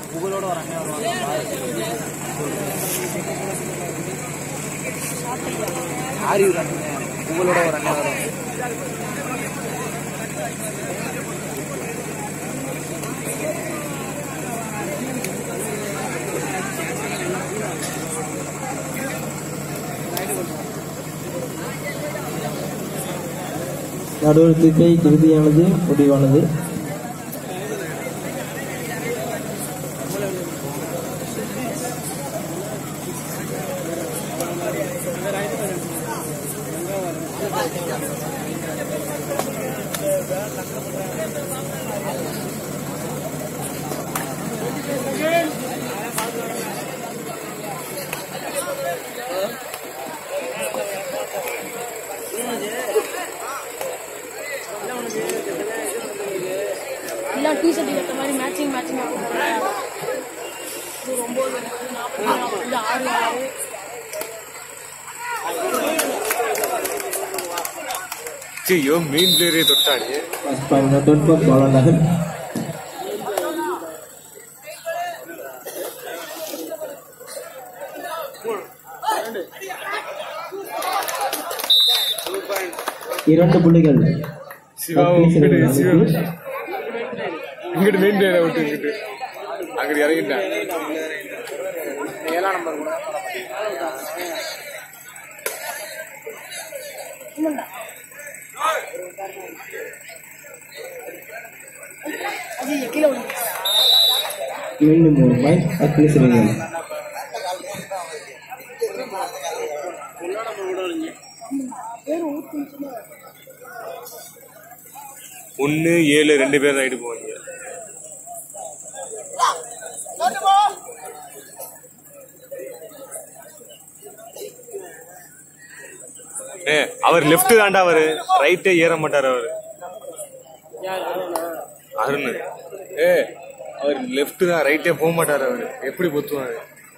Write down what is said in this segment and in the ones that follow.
புகழோட ஒரு அண்ணன் வருவாங்க ஆரி ஒரு அண்ணன் புகழோட ஒரு அண்ணன் வரும் நடுவர்த்திக்கை இறுதியானது முடிவானது எல்லாம் டிஷர்ட் ஏற்ற மாதிரி மேட்சிங் மேட்சிங் ஆகும் இது ஒம்பது நாற்பது நாற்பது ஆறு ஆறு ஐயோ மெயின் பிளேயரே தொட்டாடி first point note for Balanagar இரண்டு புள்ளிகள் சிவா உங்ககிட்ட சிவா இங்கிட்டு மெயின் பிளேயரை விட்டு இங்கிட்டு அங்கிட்டு இறங்கிட்டேன் ஏழாம் நம்பர் கூட அது கீழே விழுந்து மீண்டும் ஒரு பாயிண்ட் அக்னி சிறைகள் ஒன்னு ஏழு ரெண்டு பேர் ரைடு போவாங்க ஏ அவர் லெஃப்ட் தாண்டா அவரு ரைட்டே ஏற மாட்டாரு அவரு அருண் ஏ அவர் லெஃப்ட் தான் ரைட்டே போக மாட்டாரு அவரு எப்படி பொத்துவாரு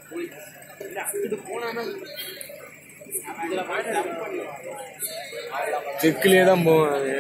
செக்கிலே தான் போவாரு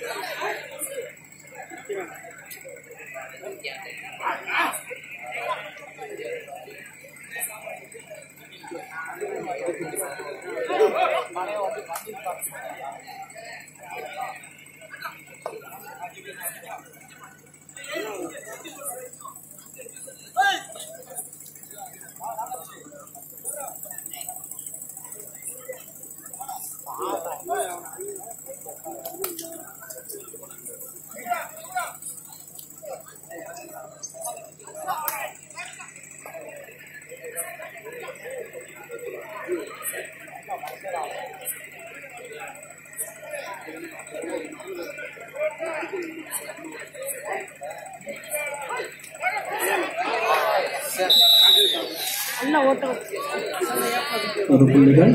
நல்லா ஓட்டம் ஒரு புள்ளிகள்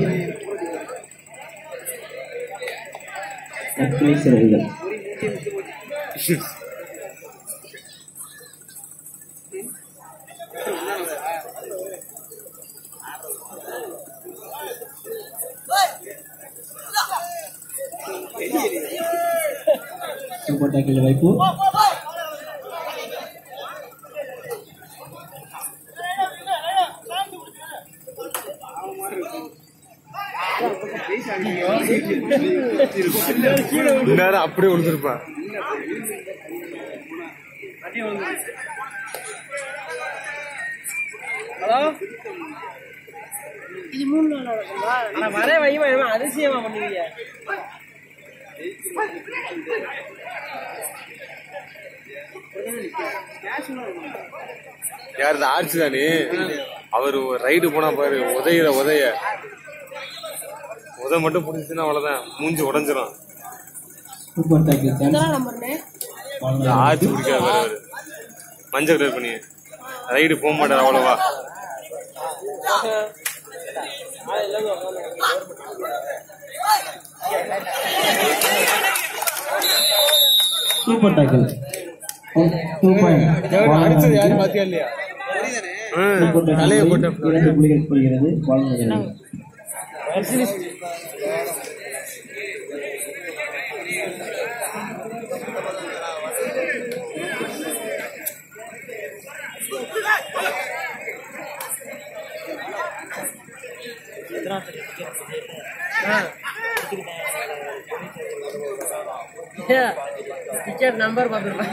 அக்னி சிறைகள் சூப்பர் டாக்கில் வைப்பு இந்நேரம் அப்படியே விழுந்திருப்பான் இது மூணு நாள் நடக்குமா ஆனா வர வைமா என்ன அதிசயமா பண்ணுவீங்க யார் இந்த ஆர்ச்சி தானே அவர் ரைடு போனா பாரு உதையிற உதைய உதை மட்டும் பிடிச்சுன்னா அவ்வளவுதான் மூஞ்சி உடஞ்சிரும் சூப்பர் டாக்கில் சான்ஸ் எத்தனை நம்பர்னு இந்த ஆர்ச்சி பிடிக்காது பாரு அவரு மஞ்சள் கலர் பண்ணி ரைடு போக மாட்டார் அவ்வளவா சூப்பர் டாக்கில் டூ பாயிண்ட் அடிச்சது யாரு பாத்தியா இல்லையா சூப்பர் தலையை டாக்கில் போட்ட இரண்டு புள்ளிகள் பெறுகிறது பாலநகர் ಟಿಕೆಟ್ ನಂಬರ್ ಬಂದಿರ್ಬೇಕು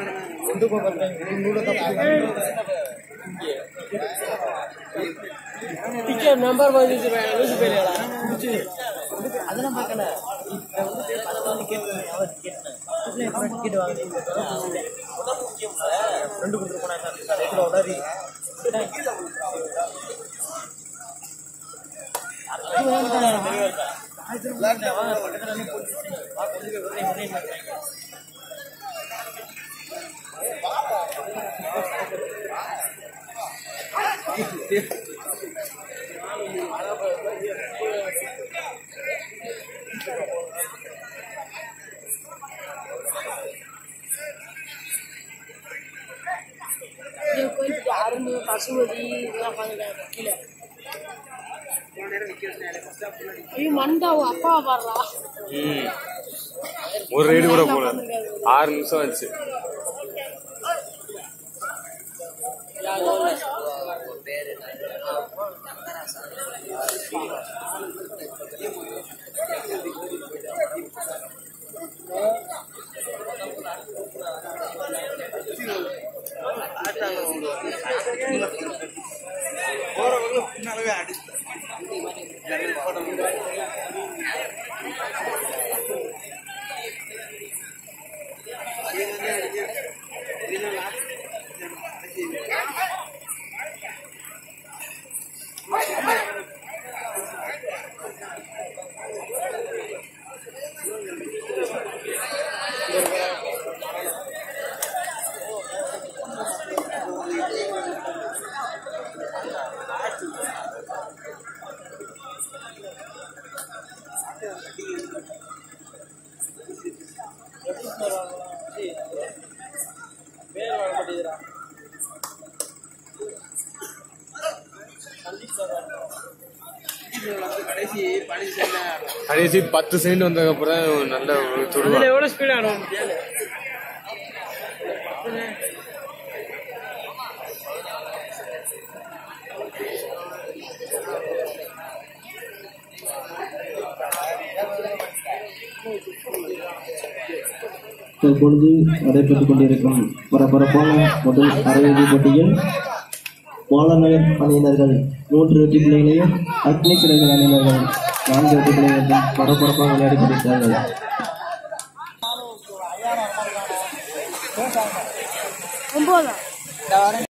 ಟಿಕೆಟ್ ನಂಬರ್ ಬಂದಿದ್ದು ಲೂಸು ಬೇರೆ அதெல்லாம் பார்க்கல இப்ப வந்து பதவான்னு கேட்கணும் அவர் டிக்கெட் டிக்கெட் வாங்கி ரெண்டு கொடுத்துட்டு போனாங்க ரேட்டில் உடறி இது போயிட்டு அருண் பசுமதி இதெல்லாம் உட்காந்துட்டாங்க கீழே ஐயோ மண்டா உன் அப்பாவை பாடுறா ம் ஒரு ரைடு கூட போல ஆறு நிமிஷம் ஆச்சு கடைசி பத்து செகண்ட் வந்ததுக்கு அப்புறம் நல்ல ஒரு துடுவா எவ்வளோ ஸ்பீட் ஆடும் தற்பொழுது நடைபெற்றுக் கொண்டிருக்கும் பரபரப்பான முதல் அரையிறுதி போட்டியில் வாழநகர் அணியினர்கள் மூன்று வெற்றி பிள்ளைகளையும் அக்னி சிறகுகள் அணியினர்கள் நான்கு வெற்றி பிள்ளைகளையும் பரபரப்பாக விளையாடி கொண்டிருக்கிறார்கள் ஒன்பதா